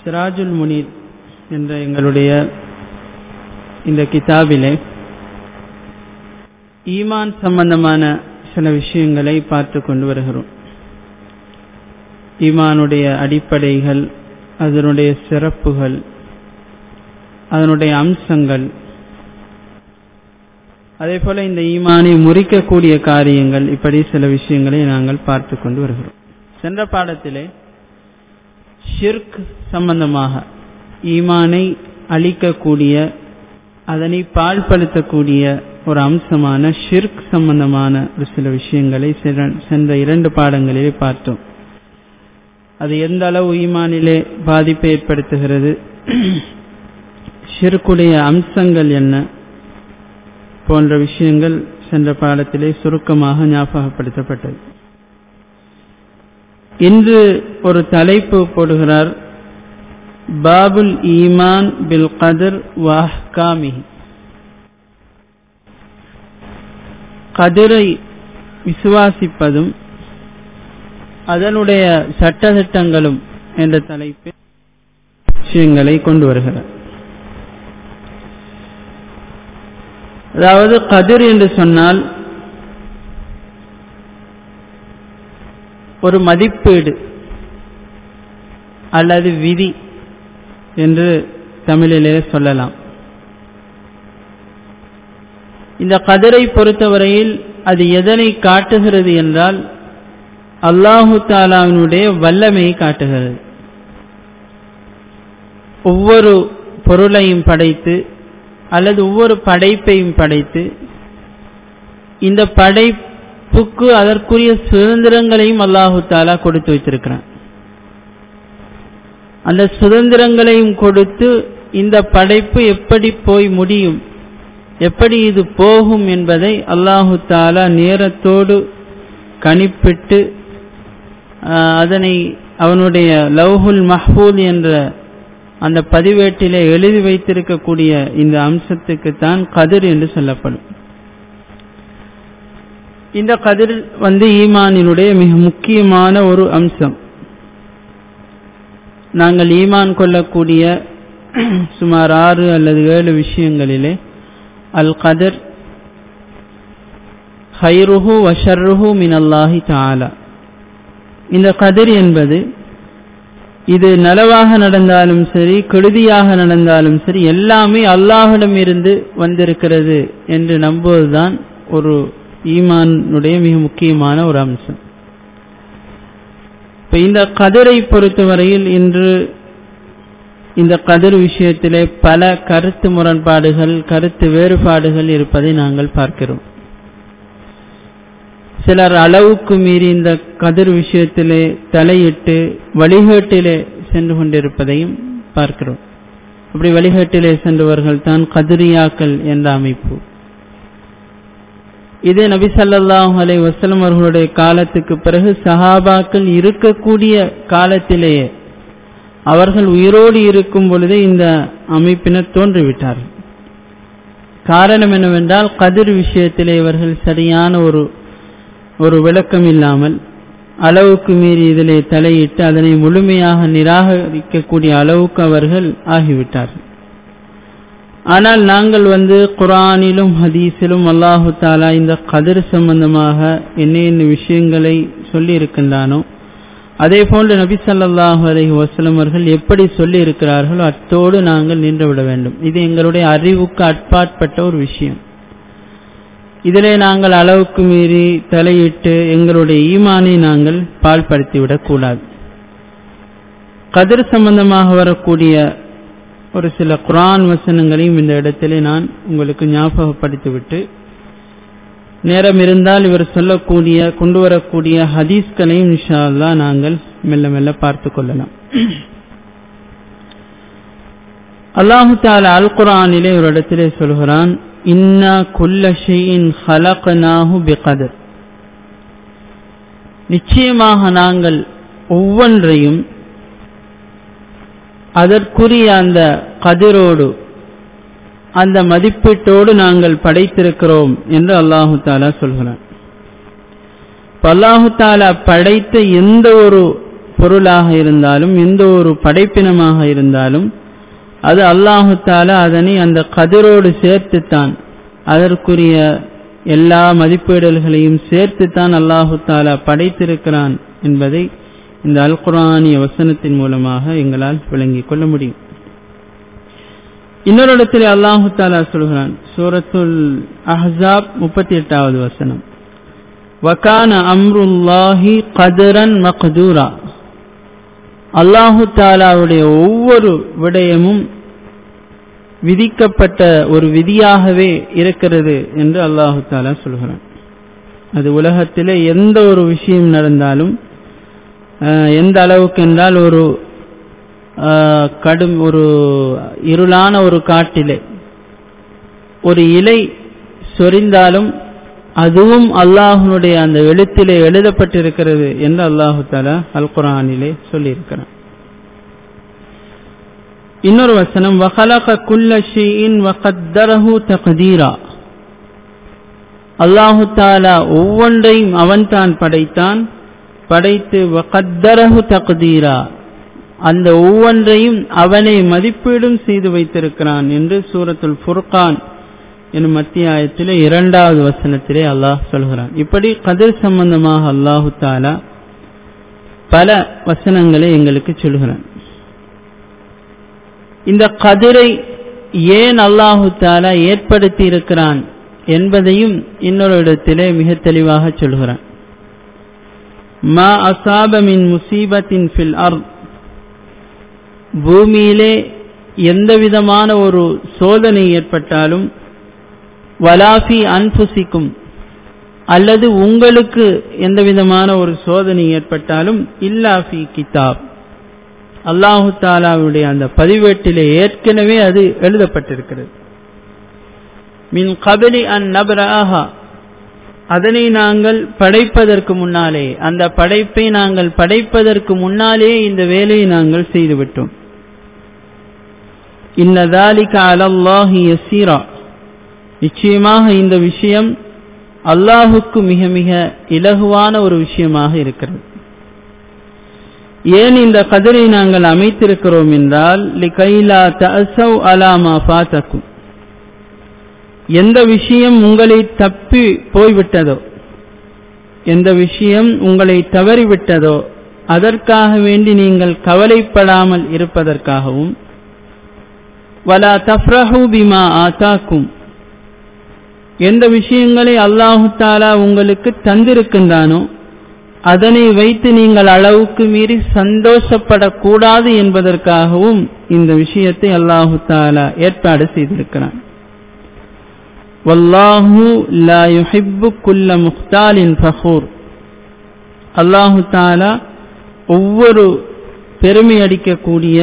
சிராஜுல் முனீர் என்ற எங்களுடைய இந்த கிதாபிலே ஈமான் சம்பந்தமான சில விஷயங்களை பார்த்து கொண்டு வருகிறோம் ஈமானுடைய அடிப்படைகள் அதனுடைய சிறப்புகள் அதனுடைய அம்சங்கள் அதே போல இந்த ஈமானை முறிக்கக்கூடிய காரியங்கள் இப்படி சில விஷயங்களை நாங்கள் பார்த்து கொண்டு வருகிறோம் சென்ற பாடத்திலே ஷிர்க் சம்பந்தமாக ஈமானை அழிக்கக்கூடிய அதனை பால்படுத்தக்கூடிய ஒரு அம்சமான ஷிர்க் சம்பந்தமான ஒரு சில விஷயங்களை சென்ற இரண்டு பாடங்களிலே பார்த்தோம் அது எந்த அளவு ஈமானிலே பாதிப்பை ஏற்படுத்துகிறது ஷிர்க்குடைய அம்சங்கள் என்ன போன்ற விஷயங்கள் சென்ற பாடத்திலே சுருக்கமாக ஞாபகப்படுத்தப்பட்டது இன்று ஒரு தலைப்பு போடுகிறார் பாபுல் ஈமான் பில் கதிர் வாஹ்காமி கதிரை விசுவாசிப்பதும் அதனுடைய சட்டத்திட்டங்களும் என்ற தலைப்பில் விஷயங்களை கொண்டு வருகிறார் அதாவது கதிர் என்று சொன்னால் ஒரு மதிப்பீடு அல்லது விதி என்று தமிழிலே சொல்லலாம் இந்த கதிரை பொறுத்தவரையில் அது எதனை காட்டுகிறது என்றால் அல்லாஹு தாலாவினுடைய வல்லமையை காட்டுகிறது ஒவ்வொரு பொருளையும் படைத்து அல்லது ஒவ்வொரு படைப்பையும் படைத்து இந்த படைப்புக்கு அதற்குரிய சுதந்திரங்களையும் அல்லாஹு தாலா கொடுத்து வைத்திருக்கிறான் அந்த சுதந்திரங்களையும் கொடுத்து இந்த படைப்பு எப்படி போய் முடியும் எப்படி இது போகும் என்பதை அல்லாஹு தாலா நேரத்தோடு கணிப்பிட்டு அதனை அவனுடைய லவ்ஹுல் மஹ்பூல் என்ற அந்த பதிவேட்டிலே எழுதி வைத்திருக்கக்கூடிய இந்த அம்சத்துக்கு தான் கதிர் என்று சொல்லப்படும் இந்த கதிர் வந்து ஈமானினுடைய மிக முக்கியமான ஒரு அம்சம் நாங்கள் ஈமான் கொள்ளக்கூடிய சுமார் ஆறு அல்லது ஏழு விஷயங்களிலே அல் கதர் ஹைருஹு வஷர்ருஹு மினல்லாஹி தாலா இந்த கதிர் என்பது இது நலவாக நடந்தாலும் சரி கெடுதியாக நடந்தாலும் சரி எல்லாமே அல்லாஹிடம் இருந்து வந்திருக்கிறது என்று நம்புவதுதான் ஒரு ஈமானுடைய மிக முக்கியமான ஒரு அம்சம் இப்ப இந்த கதிரை பொறுத்தவரையில் இன்று இந்த கதிர் விஷயத்திலே பல கருத்து முரண்பாடுகள் கருத்து வேறுபாடுகள் இருப்பதை நாங்கள் பார்க்கிறோம் சிலர் அளவுக்கு மீறி இந்த கதிர் விஷயத்திலே தலையிட்டு வழிகேட்டிலே சென்று கொண்டிருப்பதையும் பார்க்கிறோம் அப்படி வழிகேட்டிலே சென்றவர்கள் தான் கதிரியாக்கள் என்ற அமைப்பு இதே நபி சல்லாஹூ அலை வசலம் அவர்களுடைய காலத்துக்கு பிறகு சஹாபாக்கள் இருக்கக்கூடிய காலத்திலேயே அவர்கள் உயிரோடு இருக்கும் பொழுதே இந்த அமைப்பினர் தோன்றிவிட்டார்கள் காரணம் என்னவென்றால் கதிர் விஷயத்திலே இவர்கள் சரியான ஒரு ஒரு விளக்கம் இல்லாமல் அளவுக்கு மீறி இதிலே தலையிட்டு அதனை முழுமையாக நிராகரிக்கக்கூடிய அளவுக்கு அவர்கள் ஆகிவிட்டார்கள் ஆனால் நாங்கள் வந்து குரானிலும் ஹதீஸிலும் அல்லாஹு தாலா இந்த கதிர் சம்பந்தமாக என்ன என்ன விஷயங்களை சொல்லி இருக்கின்றானோ அதே போன்று நபி சல்லாஹூ அலஹி வசலம் அவர்கள் எப்படி சொல்லி இருக்கிறார்களோ அத்தோடு நாங்கள் நின்றுவிட வேண்டும் இது எங்களுடைய அறிவுக்கு அட்பாட்பட்ட ஒரு விஷயம் இதிலே நாங்கள் அளவுக்கு மீறி தலையிட்டு எங்களுடைய ஈமானை நாங்கள் பால்படுத்திவிடக் கூடாது கதிர் சம்பந்தமாக வரக்கூடிய ஒரு சில குரான் வசனங்களையும் இந்த இடத்திலே நான் உங்களுக்கு ஞாபகப்படுத்திவிட்டு நேரம் இருந்தால் இவர் சொல்லக்கூடிய கொண்டு வரக்கூடிய ஹதீஸ்களையும் இன்ஷா அல்லா நாங்கள் மெல்ல மெல்ல பார்த்து கொள்ளலாம் அல்லாஹு தாலா அல் குரானிலே ஒரு இடத்திலே சொல்கிறான் இன்னா குல்ல ஷெயின் ஹலகனாஹு பிகதர் நிச்சயமாக நாங்கள் ஒவ்வொன்றையும் அதற்குரிய அந்த கதிரோடு அந்த மதிப்பீட்டோடு நாங்கள் படைத்திருக்கிறோம் என்று அல்லாஹு தாலா சொல்கிறான் அல்லாஹு தாலா படைத்த எந்த ஒரு பொருளாக இருந்தாலும் எந்த ஒரு படைப்பினமாக இருந்தாலும் அது அல்லாஹு தாலா அதனை அந்த கதிரோடு சேர்த்துத்தான் அதற்குரிய எல்லா மதிப்பீடல்களையும் சேர்த்துத்தான் அல்லாஹு தாலா படைத்திருக்கிறான் என்பதை இந்த அல் குரானிய வசனத்தின் மூலமாக எங்களால் விளங்கிக் கொள்ள முடியும் இன்னொரு இடத்தில் அல்லாஹு தாலா சொல்கிறான் சூரத்துல் அஹாப் முப்பத்தி எட்டாவது வசனம் வக்கான அம்ருல்லாஹி கதரன் மக்தூரா அல்லாஹு தாலாவுடைய ஒவ்வொரு விடயமும் விதிக்கப்பட்ட ஒரு விதியாகவே இருக்கிறது என்று அல்லாஹு தாலா சொல்கிறான் அது உலகத்திலே எந்த ஒரு விஷயம் நடந்தாலும் எந்த அளவுக்கு என்றால் ஒரு கடும் ஒரு இருளான ஒரு காட்டிலே ஒரு இலை சொரிந்தாலும் அதுவும் அல்லாஹனுடைய அந்த எழுத்திலே எழுதப்பட்டிருக்கிறது என்று அல்லாஹு தாலா அல் குரானிலே சொல்லியிருக்கிறான் இன்னொரு வசனம் வகலக குல்ல ஷீஇன் வகத்தரஹு தக்தீரா அல்லாஹு தாலா ஒவ்வொன்றையும் அவன் தான் படைத்தான் படைத்து வகத்தரஹு தக்தீரா அந்த ஒவ்வொன்றையும் அவனை மதிப்பீடும் செய்து வைத்திருக்கிறான் என்று சூரத்துல் ஃபுர்கான் எனும் அத்தியாயத்திலே இரண்டாவது வசனத்திலே அல்லாஹ் சொல்கிறான் இப்படி கதிர் சம்பந்தமாக அல்லாஹு தாலா பல வசனங்களை எங்களுக்கு சொல்கிறான் இந்த கதிரை ஏன் அல்லாஹு தாலா ஏற்படுத்தி இருக்கிறான் என்பதையும் இன்னொரு இடத்திலே மிக தெளிவாக சொல்கிறான் மா அசாப மின் முசீபத்தின் ஃபில் அர் பூமியிலே எந்த விதமான ஒரு சோதனை ஏற்பட்டாலும் வலாஃபி அன்புசிக்கும் அல்லது உங்களுக்கு எந்த விதமான ஒரு சோதனை ஏற்பட்டாலும் இல்லாஃபி கிதாப் அல்லாஹு தாலாவுடைய அந்த பதிவேட்டிலே ஏற்கனவே அது எழுதப்பட்டிருக்கிறது மின் கபலி அன் நபராஹா அதனை நாங்கள் படைப்பதற்கு முன்னாலே அந்த படைப்பை நாங்கள் படைப்பதற்கு முன்னாலே இந்த வேலையை நாங்கள் செய்துவிட்டோம் இன்னதாலிக அலல்லாஹி யசீரா நிச்சயமாக இந்த விஷயம் அல்லாஹுக்கு மிக மிக இலகுவான ஒரு விஷயமாக இருக்கிறது ஏன் இந்த கதிரை நாங்கள் அமைத்திருக்கிறோம் என்றால் லிகைலா தசவ் அலாமா பாத்தக்கும் எந்த விஷயம் உங்களை தப்பி போய்விட்டதோ எந்த விஷயம் உங்களை தவறிவிட்டதோ அதற்காக வேண்டி நீங்கள் கவலைப்படாமல் இருப்பதற்காகவும் வலா தஃப்ரஹு பிமா ஆதாக்கும் எந்த விஷயங்களை அல்லாஹு தாலா உங்களுக்கு தந்திருக்கின்றானோ அதனை வைத்து நீங்கள் அளவுக்கு மீறி சந்தோஷப்படக்கூடாது என்பதற்காகவும் இந்த விஷயத்தை அல்லாஹு தாலா ஏற்பாடு செய்திருக்கிறான் வல்லாஹு லா யுஹிப்பு குல்ல முக்தாலின் ஃபஹூர் அல்லாஹு தாலா ஒவ்வொரு பெருமை அடிக்கக்கூடிய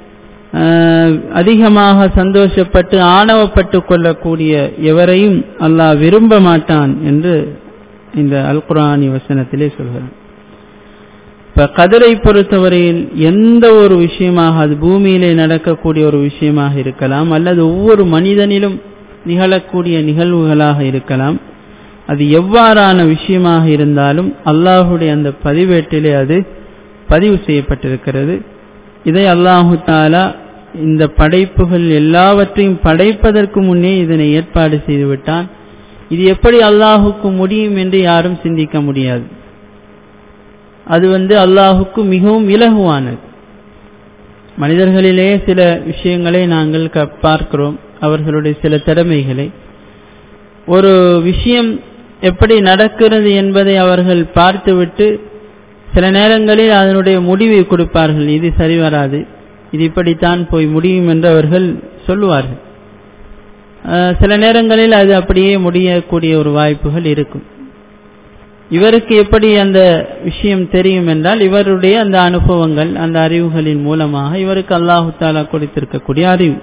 அதிகமாக சந்தோஷப்பட்டு ஆணவப்பட்டு கொள்ளக்கூடிய எவரையும் அல்லாஹ் விரும்ப மாட்டான் என்று இந்த அல் குரானி வசனத்திலே சொல்கிறான் இப்ப கதிரை பொறுத்தவரையில் எந்த ஒரு விஷயமாக அது பூமியிலே நடக்கக்கூடிய ஒரு விஷயமாக இருக்கலாம் அல்லது ஒவ்வொரு மனிதனிலும் நிகழக்கூடிய நிகழ்வுகளாக இருக்கலாம் அது எவ்வாறான விஷயமாக இருந்தாலும் அல்லாஹுடைய அந்த பதிவேட்டிலே அது பதிவு செய்யப்பட்டிருக்கிறது இதை அல்லாஹு தாலா இந்த படைப்புகள் எல்லாவற்றையும் படைப்பதற்கு முன்னே இதனை ஏற்பாடு செய்துவிட்டான் இது எப்படி அல்லாஹுக்கு முடியும் என்று யாரும் சிந்திக்க முடியாது அது வந்து அல்லாஹுக்கு மிகவும் இலகுவானது மனிதர்களிலே சில விஷயங்களை நாங்கள் பார்க்கிறோம் அவர்களுடைய சில திறமைகளை ஒரு விஷயம் எப்படி நடக்கிறது என்பதை அவர்கள் பார்த்துவிட்டு சில நேரங்களில் அதனுடைய முடிவை கொடுப்பார்கள் இது சரி வராது இது இப்படித்தான் போய் முடியும் என்று அவர்கள் சொல்லுவார்கள் சில நேரங்களில் அது அப்படியே முடியக்கூடிய ஒரு வாய்ப்புகள் இருக்கும் இவருக்கு எப்படி அந்த விஷயம் தெரியும் என்றால் இவருடைய அந்த அனுபவங்கள் அந்த அறிவுகளின் மூலமாக இவருக்கு அல்லாஹு தாலா கொடுத்திருக்கக்கூடிய அறிவு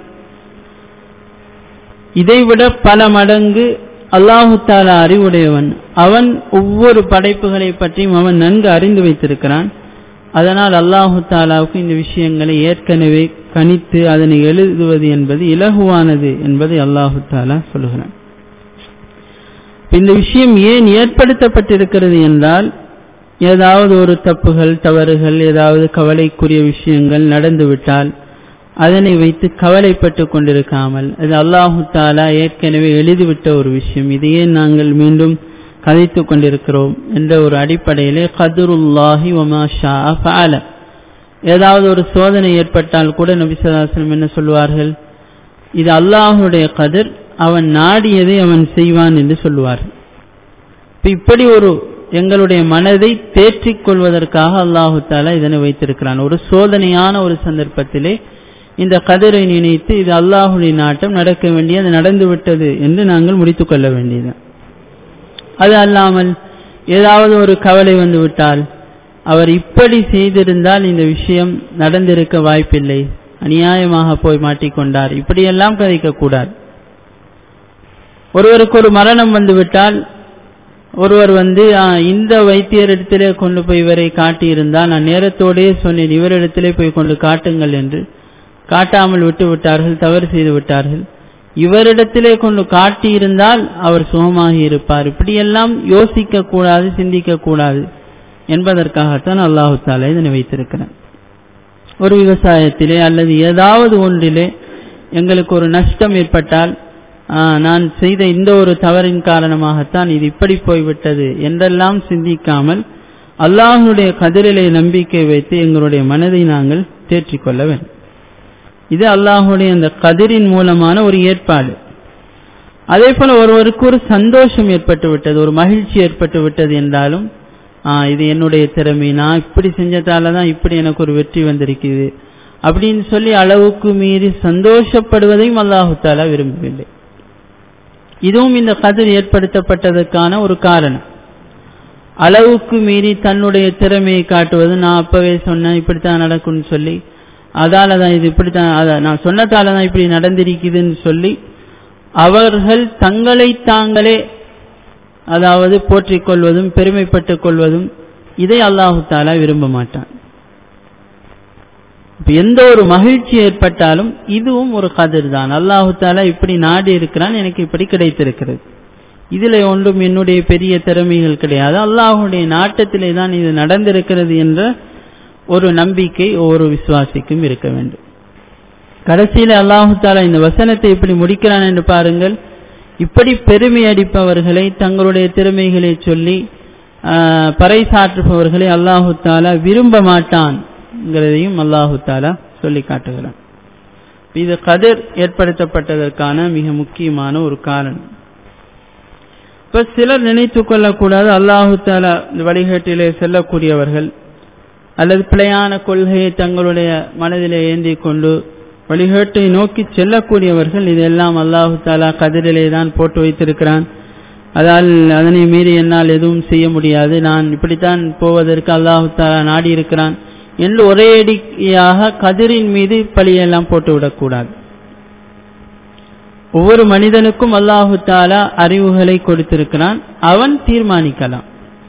இதைவிட பல மடங்கு அல்லாஹு தாலா அறிவுடையவன் அவன் ஒவ்வொரு படைப்புகளை பற்றியும் அவன் நன்கு அறிந்து வைத்திருக்கிறான் அதனால் அல்லாஹு தாலாவுக்கு இந்த விஷயங்களை ஏற்கனவே கணித்து அதனை எழுதுவது என்பது இலகுவானது என்பதை அல்லாஹு தாலா சொல்லுகிறான் இந்த விஷயம் ஏன் ஏற்படுத்தப்பட்டிருக்கிறது என்றால் ஏதாவது ஒரு தப்புகள் தவறுகள் ஏதாவது கவலைக்குரிய விஷயங்கள் நடந்துவிட்டால் அதனை வைத்து கவலைப்பட்டு கொண்டிருக்காமல் அது அல்லாஹு தாலா ஏற்கனவே எழுதிவிட்ட ஒரு விஷயம் இதையே நாங்கள் மீண்டும் கதைத்து கொண்டிருக்கிறோம் என்ற ஒரு அடிப்படையிலே கதுருல்லாஹி ஒமா ஷா ஃபால ஏதாவது ஒரு சோதனை ஏற்பட்டால் கூட நபிசதாசனம் என்ன சொல்வார்கள் இது அல்லாஹுடைய கதிர் அவன் நாடியதை அவன் செய்வான் என்று சொல்லுவார்கள் இப்படி ஒரு எங்களுடைய மனதை தேற்றிக் கொள்வதற்காக அல்லாஹு தாலா இதனை வைத்திருக்கிறான் ஒரு சோதனையான ஒரு சந்தர்ப்பத்திலே இந்த கதிரை நினைத்து இது அல்லாஹுடைய நாட்டம் நடக்க வேண்டியது நடந்துவிட்டது என்று நாங்கள் முடித்துக் கொள்ள வேண்டியது அது அல்லாமல் ஏதாவது ஒரு கவலை வந்து விட்டால் அவர் இப்படி செய்திருந்தால் இந்த விஷயம் நடந்திருக்க வாய்ப்பில்லை அநியாயமாக போய் மாட்டிக்கொண்டார் இப்படியெல்லாம் கதைக்கக்கூடாது ஒருவருக்கு ஒரு மரணம் வந்துவிட்டால் ஒருவர் வந்து இந்த வைத்தியரிடத்திலே கொண்டு போய் இவரை காட்டியிருந்தால் நான் நேரத்தோடே சொன்னேன் இவரிடத்திலே போய் கொண்டு காட்டுங்கள் என்று காட்டாமல் விட்டு விட்டார்கள் தவறு செய்து விட்டார்கள் இவரிடத்திலே கொண்டு காட்டியிருந்தால் அவர் சுகமாகி இருப்பார் இப்படியெல்லாம் யோசிக்க கூடாது சிந்திக்க கூடாது என்பதற்காகத்தான் அல்லாஹு தாலா இதனை வைத்திருக்கிறார் ஒரு விவசாயத்திலே அல்லது ஏதாவது ஒன்றிலே எங்களுக்கு ஒரு நஷ்டம் ஏற்பட்டால் நான் செய்த இந்த ஒரு தவறின் காரணமாகத்தான் இது இப்படி போய்விட்டது என்றெல்லாம் சிந்திக்காமல் அல்லாஹனுடைய கதிரிலே நம்பிக்கை வைத்து எங்களுடைய மனதை நாங்கள் தேற்றிக்கொள்ள வேண்டும் இது அல்லாஹுடைய அந்த கதிரின் மூலமான ஒரு ஏற்பாடு அதே போல ஒருவருக்கு ஒரு சந்தோஷம் ஏற்பட்டு விட்டது ஒரு மகிழ்ச்சி ஏற்பட்டு விட்டது என்றாலும் இது என்னுடைய திறமை நான் இப்படி செஞ்சதால தான் இப்படி எனக்கு ஒரு வெற்றி வந்திருக்குது அப்படின்னு சொல்லி அளவுக்கு மீறி சந்தோஷப்படுவதையும் அல்லாஹு தாலா விரும்பவில்லை இதுவும் இந்த கதிர் ஏற்படுத்தப்பட்டதற்கான ஒரு காரணம் அளவுக்கு மீறி தன்னுடைய திறமையை காட்டுவது நான் அப்பவே சொன்னேன் இப்படித்தான் நடக்கும்னு சொல்லி அதால தான் இது இப்படித்தான் நான் சொன்னதால தான் இப்படி நடந்திருக்குதுன்னு சொல்லி அவர்கள் தங்களை தாங்களே அதாவது போற்றிக் கொள்வதும் பெருமைப்பட்டுக் கொள்வதும் இதை அல்லாஹு தாலா விரும்ப மாட்டான் எந்த ஒரு மகிழ்ச்சி ஏற்பட்டாலும் இதுவும் ஒரு கதிர் தான் அல்லாஹு தாலா இப்படி நாடி இருக்கிறான் எனக்கு இப்படி கிடைத்திருக்கிறது இதுல ஒன்றும் என்னுடைய பெரிய திறமைகள் கிடையாது அல்லாஹுடைய நாட்டத்திலே தான் இது நடந்திருக்கிறது என்ற ஒரு நம்பிக்கை ஒவ்வொரு விசுவாசிக்கும் இருக்க வேண்டும் கடைசியில அல்லாஹு தாலா இந்த வசனத்தை இப்படி முடிக்கிறான் என்று பாருங்கள் இப்படி பெருமை அடிப்பவர்களை தங்களுடைய திறமைகளை சொல்லி பறைசாற்றுபவர்களை அல்லாஹு தாலா விரும்ப மாட்டான்ங்கிறதையும் அல்லாஹு தாலா சொல்லி காட்டுகிறான் இது கதிர் ஏற்படுத்தப்பட்டதற்கான மிக முக்கியமான ஒரு காரணம் இப்ப சிலர் நினைத்து கொள்ளக்கூடாது அல்லாஹு தாலா இந்த வழிகாட்டிலே செல்லக்கூடியவர்கள் அல்லது பிழையான கொள்கையை தங்களுடைய மனதிலே ஏந்தி கொண்டு வழிகேட்டை நோக்கி செல்லக்கூடியவர்கள் இதெல்லாம் அல்லாஹு தாலா கதிரிலே தான் போட்டு வைத்திருக்கிறான் அதால் அதனை மீறி என்னால் எதுவும் செய்ய முடியாது நான் இப்படித்தான் போவதற்கு அல்லாஹு தாலா நாடி இருக்கிறான் என்று ஒரே அடியாக கதிரின் மீது பழியெல்லாம் போட்டு விடக்கூடாது ஒவ்வொரு மனிதனுக்கும் அல்லாஹு தாலா அறிவுகளை கொடுத்திருக்கிறான் அவன் தீர்மானிக்கலாம்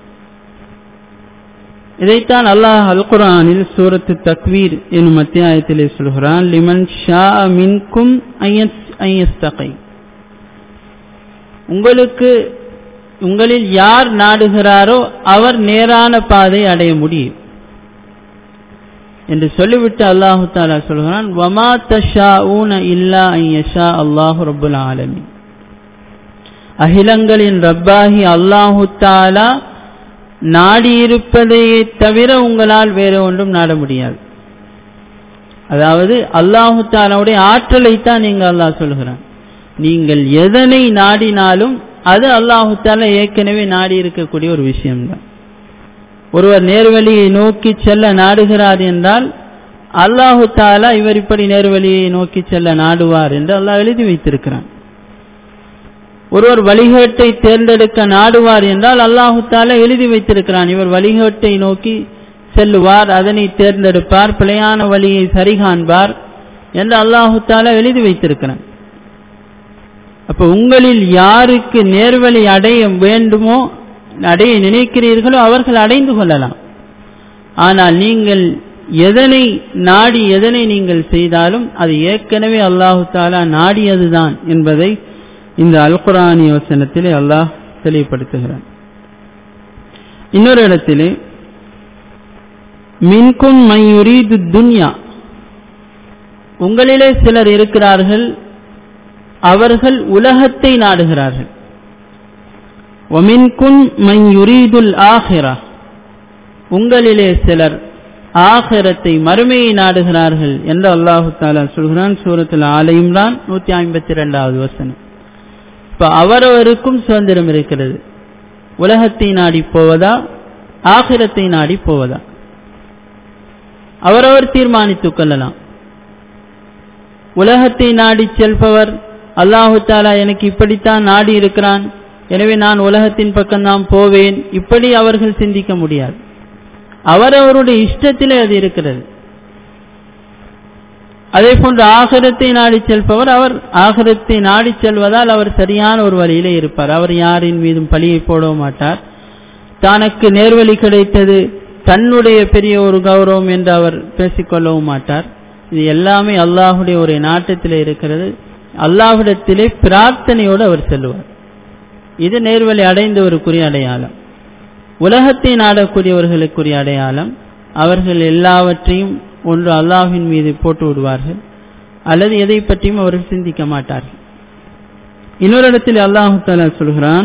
இதைத்தான் அல்லாஹ் அல் குரானில் சூரத்து தக்வீர் என்னும் அத்தியாயத்திலே சொல்கிறான் லிமன் ஷா மின்கும் ஐயஸ்தகை உங்களுக்கு உங்களில் யார் நாடுகிறாரோ அவர் நேரான பாதை அடைய முடியும் என்று சொல்லிவிட்டு அல்லாஹு தாலா சொல்கிறான் வமா தஷா ஊன இல்லா ஐயஷா அல்லாஹு ரபுல் ஆலமி அகிலங்களின் ரப்பாகி அல்லாஹு தாலா நாடியிருப்பதையே தவிர உங்களால் வேற ஒன்றும் நாட முடியாது அதாவது அல்லாஹு தாலாவுடைய ஆற்றலை தான் நீங்க அல்லாஹ் சொல்கிறான் நீங்கள் எதனை நாடினாலும் அது அல்லாஹு தாலா ஏற்கனவே நாடி இருக்கக்கூடிய ஒரு விஷயம்தான் ஒருவர் நேர்வழியை நோக்கி செல்ல நாடுகிறார் என்றால் அல்லாஹு தாலா இவர் இப்படி நேர்வழியை நோக்கி செல்ல நாடுவார் என்று அல்லாஹ் எழுதி வைத்திருக்கிறான் ஒருவர் வழிகேட்டை தேர்ந்தெடுக்க நாடுவார் என்றால் அல்லாஹு தாலா எழுதி வைத்திருக்கிறான் இவர் வழிகேட்டை நோக்கி செல்லுவார் அதனை தேர்ந்தெடுப்பார் பிழையான வழியை சரிகாண்பார் என்று அல்லாஹு தாலா எழுதி வைத்திருக்கிறான் அப்ப உங்களில் யாருக்கு நேர்வழி அடைய வேண்டுமோ அடைய நினைக்கிறீர்களோ அவர்கள் அடைந்து கொள்ளலாம் ஆனால் நீங்கள் எதனை நாடி எதனை நீங்கள் செய்தாலும் அது ஏற்கனவே அல்லாஹு தாலா நாடியதுதான் என்பதை இந்த அல்குரானி வசனத்திலே அல்லாஹ் தெளிவுபடுத்துகிறான் இன்னொரு இடத்திலே மின்கும் மையுரீது துன்யா உங்களிலே சிலர் இருக்கிறார்கள் அவர்கள் உலகத்தை நாடுகிறார்கள் ஒமின்குன் மையுரீதுல் ஆஹிரா உங்களிலே சிலர் ஆகிரத்தை மறுமையை நாடுகிறார்கள் என்று அல்லாஹு தாலா சொல்கிறான் சூரத்தில் ஆலயம்தான் நூத்தி ஐம்பத்தி இரண்டாவது வசனம் இப்ப அவரவருக்கும் சுதந்திரம் இருக்கிறது உலகத்தை நாடி போவதா ஆகிரத்தை நாடி போவதா அவரவர் தீர்மானித்துக் கொள்ளலாம் உலகத்தை நாடி செல்பவர் அல்லாஹு தாலா எனக்கு இப்படித்தான் நாடி இருக்கிறான் எனவே நான் உலகத்தின் பக்கம்தான் போவேன் இப்படி அவர்கள் சிந்திக்க முடியாது அவரவருடைய இஷ்டத்திலே அது இருக்கிறது அதே போன்று ஆகரத்தை நாடி செல்பவர் அவர் ஆகரத்தை நாடி செல்வதால் அவர் சரியான ஒரு வழியிலே இருப்பார் அவர் யாரின் மீதும் பழியை போட மாட்டார் தனக்கு நேர்வழி கிடைத்தது தன்னுடைய பெரிய ஒரு கௌரவம் என்று அவர் பேசிக்கொள்ளவும் மாட்டார் இது எல்லாமே அல்லாஹுடைய ஒரு நாட்டத்திலே இருக்கிறது அல்லாஹ்விடத்திலே பிரார்த்தனையோடு அவர் செல்வார் இது நேர்வழி அடைந்தவருக்குரிய அடையாளம் உலகத்தை நாடக்கூடியவர்களுக்குரிய அடையாளம் அவர்கள் எல்லாவற்றையும் ஒன்று அல்லாஹின் மீது போட்டு விடுவார்கள் அல்லது எதை பற்றியும் அவர்கள் சிந்திக்க மாட்டார்கள் இன்னொரு இடத்தில் அல்லாஹு தாலா சொல்கிறான்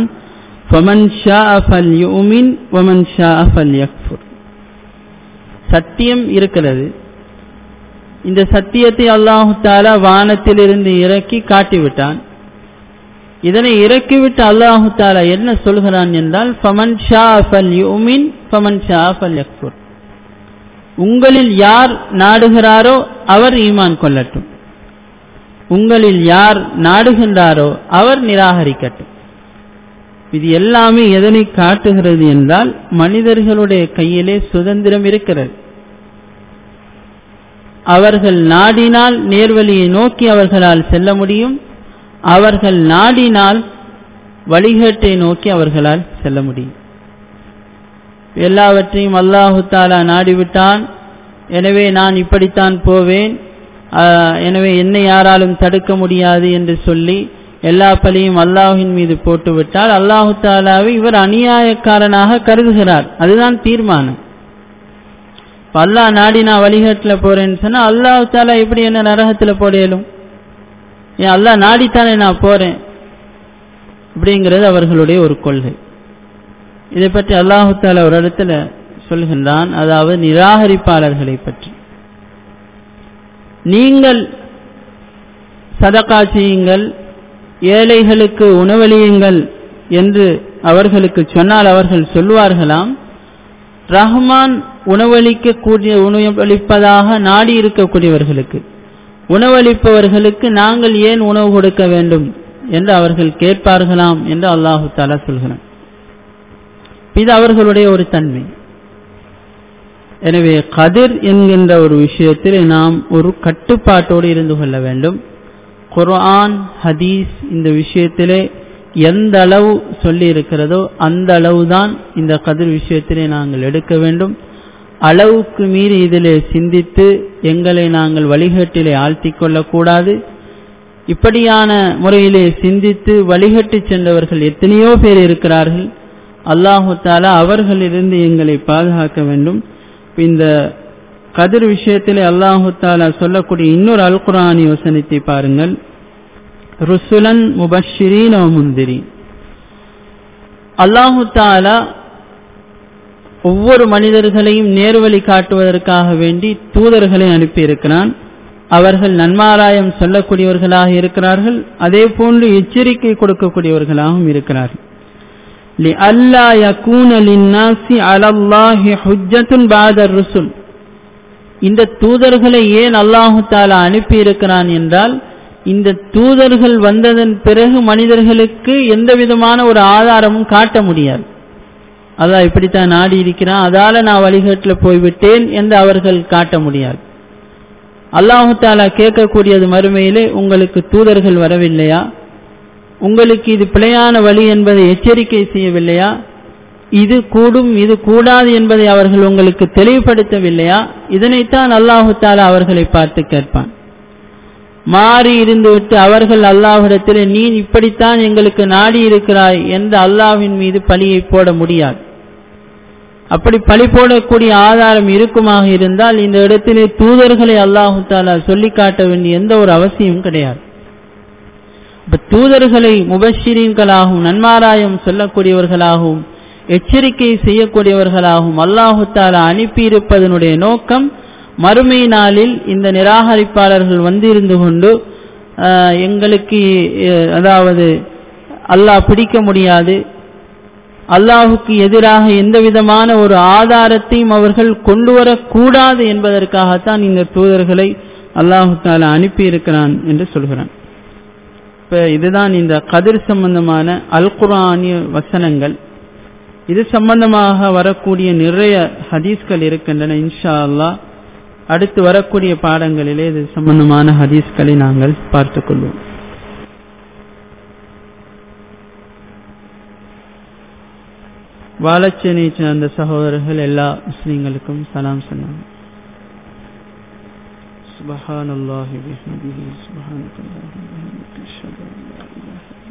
சத்தியம் இருக்கிறது இந்த சத்தியத்தை அல்லாஹு தாலா வானத்திலிருந்து இறக்கி காட்டிவிட்டான் இதனை இறக்கிவிட்டு அல்லாஹு தாலா என்ன சொல்கிறான் என்றால் ஃபமன் ஷா ஃபல் யுமின் ஃபமன் ஷா ஃபல் யக்ஃபுர் உங்களில் யார் நாடுகிறாரோ அவர் ஈமான் கொள்ளட்டும் உங்களில் யார் நாடுகின்றாரோ அவர் நிராகரிக்கட்டும் இது எல்லாமே எதனை காட்டுகிறது என்றால் மனிதர்களுடைய கையிலே சுதந்திரம் இருக்கிறது அவர்கள் நாடினால் நேர்வழியை நோக்கி அவர்களால் செல்ல முடியும் அவர்கள் நாடினால் வழிகேட்டை நோக்கி அவர்களால் செல்ல முடியும் எல்லாவற்றையும் அல்லாஹு தாலா நாடிவிட்டான் எனவே நான் இப்படித்தான் போவேன் எனவே என்னை யாராலும் தடுக்க முடியாது என்று சொல்லி எல்லா பழியும் அல்லாஹின் மீது போட்டுவிட்டால் அல்லாஹு தாலாவை இவர் அநியாயக்காரனாக கருதுகிறார் அதுதான் தீர்மானம் அல்லாஹ் நாடி நான் வழிகாட்டில் போறேன்னு சொன்னா அல்லாஹு தாலா எப்படி என்ன நரகத்தில் போடையலும் ஏன் அல்லாஹ் நாடித்தானே நான் போறேன் அப்படிங்கிறது அவர்களுடைய ஒரு கொள்கை இதை பற்றி அல்லாஹு தாலா ஒரு இடத்துல சொல்கின்றான் அதாவது நிராகரிப்பாளர்களை பற்றி நீங்கள் சதக்கா செய்யுங்கள் ஏழைகளுக்கு உணவளியுங்கள் என்று அவர்களுக்கு சொன்னால் அவர்கள் சொல்வார்களாம் ரஹ்மான் உணவளிக்க கூடிய உணவளிப்பதாக நாடி இருக்கக்கூடியவர்களுக்கு உணவளிப்பவர்களுக்கு நாங்கள் ஏன் உணவு கொடுக்க வேண்டும் என்று அவர்கள் கேட்பார்களாம் என்று அல்லாஹு தாலா சொல்கிறான் இது அவர்களுடைய ஒரு தன்மை எனவே கதிர் என்கின்ற ஒரு விஷயத்தில் நாம் ஒரு கட்டுப்பாட்டோடு இருந்து கொள்ள வேண்டும் குர்ஆன் ஹதீஸ் இந்த விஷயத்திலே எந்த அளவு சொல்லி இருக்கிறதோ அந்த அளவுதான் இந்த கதிர் விஷயத்திலே நாங்கள் எடுக்க வேண்டும் அளவுக்கு மீறி இதிலே சிந்தித்து எங்களை நாங்கள் வழிகட்டிலே ஆழ்த்திக் கொள்ளக்கூடாது இப்படியான முறையிலே சிந்தித்து வழிகட்டி சென்றவர்கள் எத்தனையோ பேர் இருக்கிறார்கள் அல்லாஹு தாலா அவர்களிலிருந்து எங்களை பாதுகாக்க வேண்டும் இந்த கதிர் விஷயத்திலே அல்லாஹு தாலா சொல்லக்கூடிய இன்னொரு அல் குரானி வசனத்தை பாருங்கள் ருசுலன் முபஷிரீன் முந்திரி அல்லாஹு தாலா ஒவ்வொரு மனிதர்களையும் நேர்வழி காட்டுவதற்காக வேண்டி தூதர்களை அனுப்பியிருக்கிறான் அவர்கள் நன்மாராயம் சொல்லக்கூடியவர்களாக இருக்கிறார்கள் அதே போன்று எச்சரிக்கை கொடுக்கக்கூடியவர்களாகவும் இருக்கிறார்கள் لئلا يكون للناس على الله حجة بعد الرسل இந்த தூதர்களை ஏன் அல்லாஹு தாலா அனுப்பி இருக்கிறான் என்றால் இந்த தூதர்கள் வந்ததன் பிறகு மனிதர்களுக்கு எந்த விதமான ஒரு ஆதாரமும் காட்ட முடியாது அதான் இப்படித்தான் நாடி இருக்கிறான் அதால நான் வழிகாட்டில் போய்விட்டேன் என்று அவர்கள் காட்ட முடியாது அல்லாஹு தாலா கேட்கக்கூடியது மறுமையிலே உங்களுக்கு தூதர்கள் வரவில்லையா உங்களுக்கு இது பிழையான வழி என்பதை எச்சரிக்கை செய்யவில்லையா இது கூடும் இது கூடாது என்பதை அவர்கள் உங்களுக்கு தெளிவுபடுத்தவில்லையா இதனைத்தான் அல்லாஹு தாலா அவர்களை பார்த்து கேட்பான் மாறி இருந்துவிட்டு அவர்கள் அல்லாஹிடத்தில் நீ இப்படித்தான் எங்களுக்கு நாடி இருக்கிறாய் என்று அல்லாஹின் மீது பழியை போட முடியாது அப்படி பழி போடக்கூடிய ஆதாரம் இருக்குமாக இருந்தால் இந்த இடத்திலே தூதர்களை அல்லாஹு தாலா சொல்லி காட்ட வேண்டிய எந்த ஒரு அவசியம் கிடையாது இப்ப தூதர்களை முபஷிரீன்களாகவும் நன்மாராயம் சொல்லக்கூடியவர்களாகவும் எச்சரிக்கை செய்யக்கூடியவர்களாகவும் அல்லாஹு தாலா அனுப்பியிருப்பதனுடைய நோக்கம் மறுமை நாளில் இந்த நிராகரிப்பாளர்கள் வந்திருந்து கொண்டு எங்களுக்கு அதாவது அல்லாஹ் பிடிக்க முடியாது அல்லாஹுக்கு எதிராக எந்த விதமான ஒரு ஆதாரத்தையும் அவர்கள் கொண்டு வரக்கூடாது என்பதற்காகத்தான் இந்த தூதர்களை அல்லாஹு தாலா அனுப்பியிருக்கிறான் என்று சொல்கிறான் இப்ப இதுதான் இந்த கதிர் சம்பந்தமான அல் குரானிய வசனங்கள் இது சம்பந்தமாக வரக்கூடிய நிறைய ஹதீஸ்கள் இருக்கின்றன இன்ஷா அல்லா அடுத்து வரக்கூடிய பாடங்களிலே இது சம்பந்தமான ஹதீஸ்களை நாங்கள் பார்த்துக் கொள்வோம் வாழச்சேனை சார்ந்த சகோதரர்கள் எல்லா முஸ்லீம்களுக்கும் சலாம் சொன்னாங்க سبحان الله بحمده سبحانك اللهم وبحمدك اشهد